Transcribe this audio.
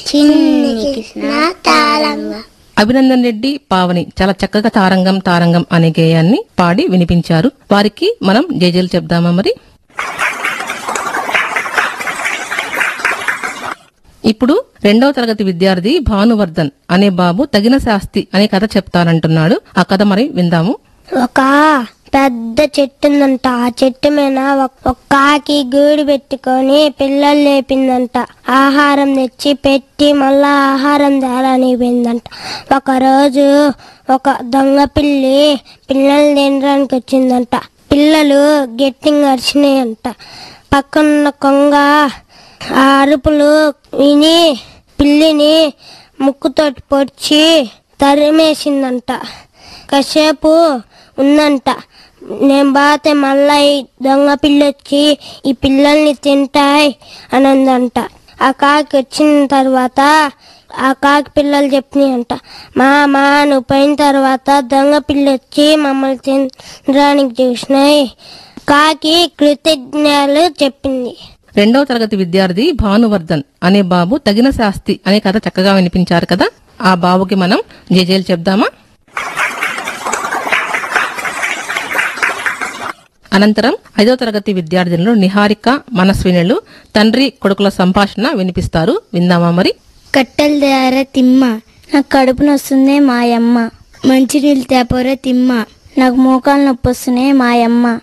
చిన్ని కృష్ణ తాళంగా అభినందన్ రెడ్డి పావని చాలా చక్కగా తారంగం తారంగం అనే గేయాన్ని పాడి వినిపించారు వారికి మనం జేజేలు చెప్దామా మరి ఇప్పుడు రెండవ తరగతి విద్యార్థి భానువర్ధన్ అనే బాబు తగిన శాస్తి అనే కథ చెప్తానంటున్నాడు ఆ కథ మరి విందాము ఒక పెద్ద చెట్టు ఉందంట ఆ చెట్టు మీద ఒక- ఒక కాకి గూడు పెట్టుకొని పిల్లలు లేపిందంట ఆహారం తెచ్చి పెట్టి మళ్ళా ఆహారం తేడానికి పోయిందంట ఒక రోజు ఒక దొంగ పిల్లి పిల్లల్ని తినడానికి వచ్చిందంట పిల్లలు గట్టిగా అరిచినాయంట పక్కనున్న కొంగ ఆ అరుపులు విని పిల్లిని ముక్కుతోటి పొడిచి తరిమేసిందంట కాసేపు ఉందంట నేను బాతే మళ్ళా ఈ దొంగ పిల్ల వచ్చి ఈ పిల్లల్ని తింటాయి అని అందంట ఆ కాకి వచ్చిన తర్వాత ఆ కాకి పిల్లలు చెప్పినాయంట మా మా నువ్వు పోయిన తర్వాత దొంగ పిల్ల వచ్చి మమ్మల్ని తినడానికి చూసినాయి కాకి కృతజ్ఞతలు చెప్పింది రెండవ తరగతి విద్యార్థి భానువర్ధన్ అనే బాబు తగిన శాస్తి అనే కథ చక్కగా వినిపించారు కదా ఆ బాబుకి మనం జేజేలు చెప్దామా అనంతరం ఐదవ తరగతి విద్యార్థినులు నిహారిక మనస్వినులు తండ్రి కొడుకుల సంభాషణ వినిపిస్తారు విందామా మరి కట్టెల దార తిమ్మ నాకు కడుపు నొస్తుంది మాయమ్మ మంచినీళ్ళు తేపోరే తిమ్మ నాకు మోకాలు నొప్పి వస్తున్నాయి మాయమ్మ